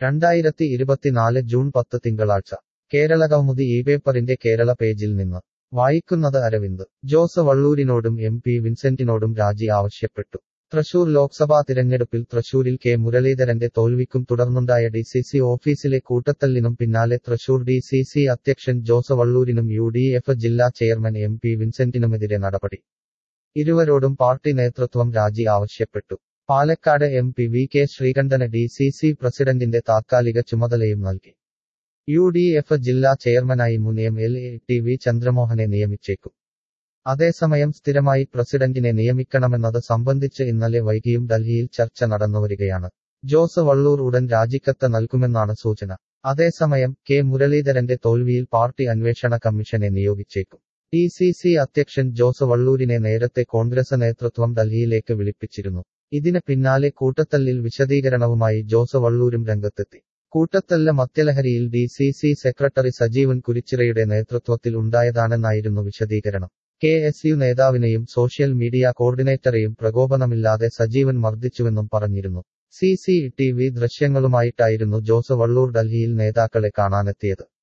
രണ്ടായിരത്തി ഇരുപത്തിനാല് ജൂൺ പത്ത് തിങ്കളാഴ്ച കേരളകൗമുദി ഈ പേപ്പറിന്റെ കേരള പേജിൽ നിന്ന് വായിക്കുന്നത് അരവിന്ദ് ജോസ് വള്ളൂരിനോടും എം പി വിൻസെന്റിനോടും രാജി ആവശ്യപ്പെട്ടു തൃശൂർ ലോക്സഭാ തിരഞ്ഞെടുപ്പിൽ തൃശൂരിൽ കെ മുരളീധരന്റെ തോൽവിക്കും തുടർന്നുണ്ടായ ഡി സി സി ഓഫീസിലെ കൂട്ടത്തല്ലിനും പിന്നാലെ തൃശൂർ ഡി സി സി അധ്യക്ഷൻ ജോസ് വള്ളൂരിനും യു ഡി എഫ് ജില്ലാ ചെയർമാൻ എം പി വിൻസെന്റിനുമെതിരെ നടപടി ഇരുവരോടും പാർട്ടി നേതൃത്വം രാജി ആവശ്യപ്പെട്ടു Palakkad M P V K ശ്രീകണ്ഠന് ഡി സി സി പ്രസിഡന്റിന്റെ താത്കാലിക ചുമതലയും നൽകി യു ഡി എഫ് ജില്ലാ ചെയർമാനായി മുൻ M L A T V ചന്ദ്രമോഹനെ നിയമിച്ചേക്കും അതേസമയം സ്ഥിരമായി പ്രസിഡന്റിനെ നിയമിക്കണമെന്നത് സംബന്ധിച്ച് ഇന്നലെ വൈകിയും ഡൽഹിയിൽ ചർച്ച നടന്നുവരികയാണ് ജോസ് വള്ളൂർ ഉടൻ രാജിക്കത്ത് നൽകുമെന്നാണ് സൂചന അതേസമയം കെ മുരളീധരന്റെ തോൽവിയിൽ പാർട്ടി അന്വേഷണ കമ്മീഷനെ നിയോഗിച്ചേക്കും ഡി സി സി അധ്യക്ഷൻ ജോസ് വള്ളൂരിനെ നേരത്തെ കോൺഗ്രസ് നേതൃത്വം ഡൽഹിയിലേക്ക് വിളിപ്പിച്ചിരുന്നു ഇതിന് പിന്നാലെ കൂട്ടത്തല്ലിൽ വിശദീകരണവുമായി ജോസ് വള്ളൂരും രംഗത്തെത്തി കൂട്ടത്തല്ല് മദ്യലഹരിയിൽ D C C secretary Sajeevan കുരിച്ചിറയുടെ നേതൃത്വത്തിൽ ഉണ്ടായതാണെന്നായിരുന്നു വിശദീകരണം കെ എസ് യു നേതാവിനെയും സോഷ്യൽ മീഡിയ കോർഡിനേറ്ററെയും പ്രകോപനമില്ലാതെ സജീവൻ മർദ്ദിച്ചുവെന്നും പറഞ്ഞിരുന്നു സി സി ടി വി ദൃശ്യങ്ങളുമായിട്ടായിരുന്നു ജോസ് വള്ളൂർ ഡൽഹിയിൽ നേതാക്കളെ കാണാനെത്തിയത്